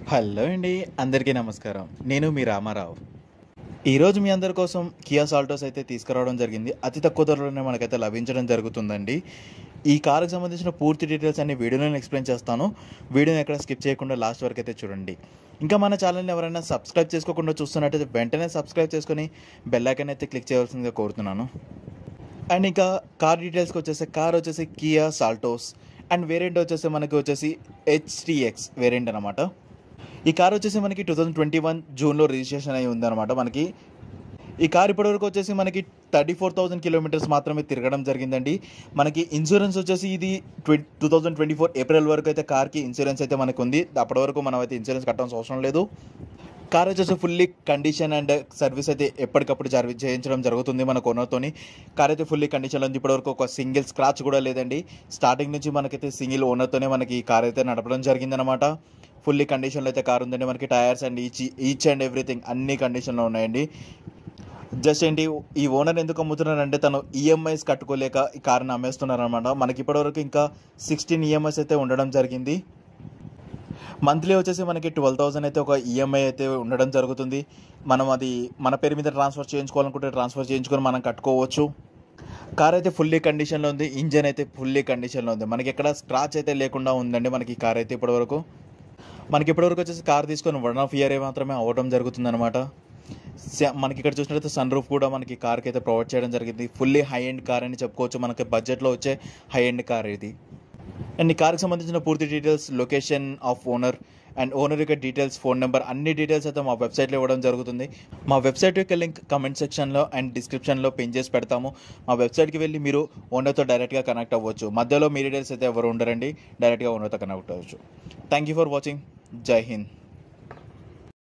hello అండి అందరికీ నమస్కారం నేను మీ రామారావు ఈరోజు మీ అందరి కోసం కియా సాల్టోస్ అయితే తీసుకురావడం జరిగింది అతి తక్కువ ధరలోనే మనకైతే లభించడం జరుగుతుందండి ఈ కారుకి సంబంధించిన పూర్తి డీటెయిల్స్ అన్ని వీడియోలో నేను ఎక్స్ప్లెయిన్ చేస్తాను వీడియోని ఎక్కడ స్కిప్ చేయకుండా లాస్ట్ వరకు అయితే చూడండి ఇంకా మన ఛానల్ని ఎవరైనా సబ్స్క్రైబ్ చేసుకోకుండా చూస్తున్నట్టయితే వెంటనే సబ్స్క్రైబ్ చేసుకొని బెల్ ఐకాన్ అయితే క్లిక్ చేయవలసిందిగా కోరుతున్నాను అండ్ ఇంకా కార్ డీటెయిల్స్కి వచ్చేసి కార్ వచ్చేసి కియా సాల్టోస్ అండ్ వేరియంట్ వచ్చేసి మనకి వచ్చేసి హెచ్టిఎక్స్ వేరియంట్ అనమాట ఈ కార్ వచ్చేసి మనకి టూ థౌజండ్ ట్వంటీ వన్ జూన్లో రిజిస్ట్రేషన్ అయి ఉందన్నమాట మనకి ఈ కార్ ఇప్పటివరకు వచ్చేసి మనకి థర్టీ ఫోర్ థౌసండ్ కిలోమీటర్స్ మాత్రమే తిరగడం జరిగిందండి మనకి ఇన్సూరెన్స్ వచ్చేసి ఇది ట్వ two thousand twenty four April వరకు అయితే కార్కి ఇన్సూరెన్స్ అయితే మనకు ఉంది అప్పటి వరకు మనం అయితే ఇన్సూరెన్స్ కట్టాల్సిన అవసరం లేదు కార్ వచ్చేసి ఫుల్లీ కండిషన్ అండ్ సర్వీస్ అయితే ఎప్పటికప్పుడు సర్వీస్ చేయించడం జరుగుతుంది మన కొనతోని కార్ అయితే ఫుల్లీ కండిషన్లో ఉంది ఇప్పటివరకు ఒక సింగిల్ స్క్రాచ్ కూడా లేదండి స్టార్టింగ్ నుంచి మనకైతే సింగిల్ ఓనర్తోనే మనకి ఈ కార్ అయితే నడపడం జరిగిందనమాట ఫుల్లీ కండిషన్లో అయితే కార్ ఉందండి మనకి tyres and each each and everything అన్ని కండిషన్లో ఉన్నాయండి జస్ట్ ఏంటి ఈ ఓనర్ ఎందుకు అమ్ముతున్నారంటే తను ఈఎంఐస్ కట్టుకోలేక ఈ కార్ని అమ్మేస్తున్నారు అనమాట మనకి ఇప్పటివరకు ఇంకా సిక్స్టీన్ ఈఎంఐస్ అయితే ఉండడం జరిగింది మంత్లీ వచ్చేసి మనకి ట్వెల్వ్ థౌసండ్ అయితే ఒక ఈఎంఐ అయితే ఉండడం జరుగుతుంది మనం అది మన పేరు మీద ట్రాన్స్ఫర్ చేయించుకోవాలనుకుంటే ట్రాన్స్ఫర్ చేయించుకొని మనం కట్టుకోవచ్చు కార్ అయితే ఫుల్లీ కండిషన్లో ఉంది ఇంజన్ అయితే ఫుల్లీ కండిషన్లో ఉంది మనకి ఎక్కడ స్క్రాచ్ అయితే లేకుండా ఉందండి మనకి ఈ కార్ అయితే ఇప్పటివరకు మనకి ఇప్పటివరకు వచ్చేసి కార్ తీసుకొని వన్ ఆఫ్ ఇయర్ మాత్రమే అవ్వడం జరుగుతుందన్నమాట స- మనకి ఇక్కడ చూసినట్లయితే సన్ రూఫ్ కూడా మనకి కార్కి అయితే ప్రొవైడ్ చేయడం జరిగింది ఫుల్లీ హై ఎండ్ కార్ అని చెప్పుకోవచ్చు మనకి బడ్జెట్లో వచ్చే హై ఎండ్ కార్ ఇది అండ్ ఈ కార్కి సంబంధించిన పూర్తి details location of owner and owner యొక్క డీటెయిల్స్ ఫోన్ నెంబర్ అన్ని డీటెయిల్స్ అయితే మా వెబ్సైట్లో ఇవ్వడం జరుగుతుంది మా వెబ్సైట్ యొక్క లింక్ కమెంట్ సెక్షన్లో అండ్ డిస్క్రిప్షన్లో పిన్ చేసి పెడతాము మా వెబ్సైట్కి వెళ్ళి మీరు ఓనర్తో డైరెక్ట్గా కనెక్ట్ అవ్వచ్చు మధ్యలో మీ డీటెయిల్స్ అయితే ఎవరు ఉండరండి డైరెక్ట్గా ఓనర్తో కనెక్ట్ అవ్వచ్చు thank you for watching Jai Hind